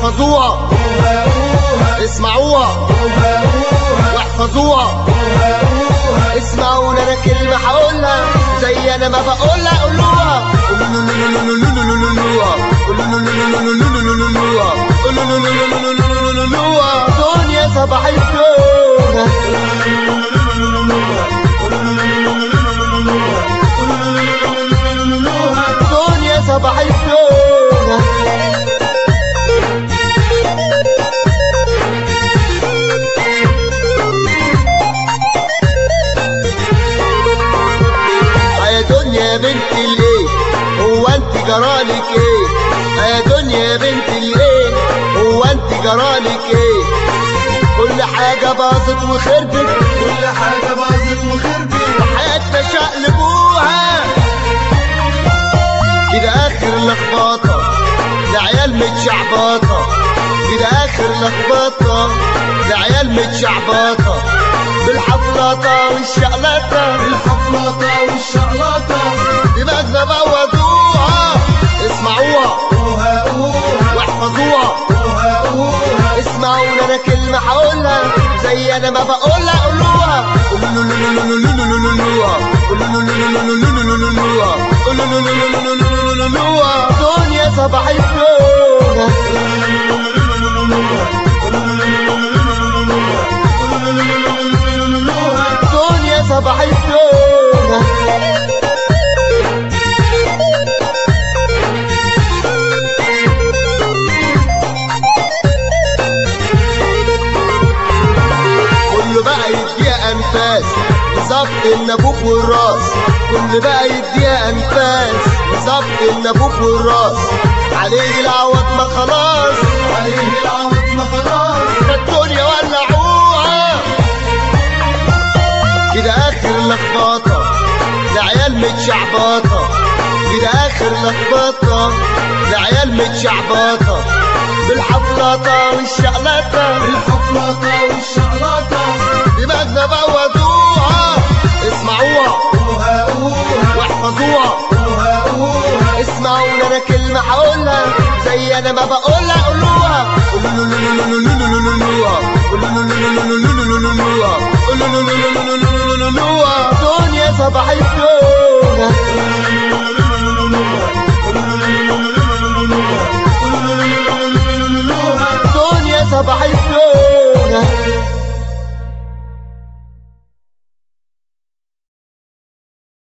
واحفظوها اسمعوها واحفظوها اسمعونا انا كلمة هقولها زي انا ما بقولها قولوها دنيا صباح الفل دنيا صباح الفل يا دنيا يا بنت الايه هو انت جرالك ايه يا دنيا يا بنت الايه هو انت جرالك ايه كل حاجة باظت وخربت كل حاجة باظت وخربت وحياتنا شقلبوها كده اخر لخبطة العيال متشعبطة كده اخر لخبطة العيال متشعبطة بالحفلطة والشقلطة الحفلطة والشقلطة دماغنا بوظوها اسمعوها اوها اوها واحفظوها اوها اوها اسمعونا انا كلمة هقولها زي انا ما بقولها قولوها دنيا صباح الفل دنيا صباح الفل كله بقى يديها انفاس بظبط النافوخ والراس كل بقى يديها انفاس بظبط النافوخ والراس عليه العوض ما خلاص عليه العوض ما خلاص الدنيا ولعوها كده اخر لخبطه العيال متشعبطه كده اخر لخبطه العيال متشعبطه بالحفلطه والشقلطه الحفلطة والشقلطة دماغنا بوظوها اسمعوها اوها اوها واحفظوها اوها اوها اسمعونا انا كلمة هقولها زي انا ما بقولها قولوها دنيا صباح الفل دنيا صباح الفل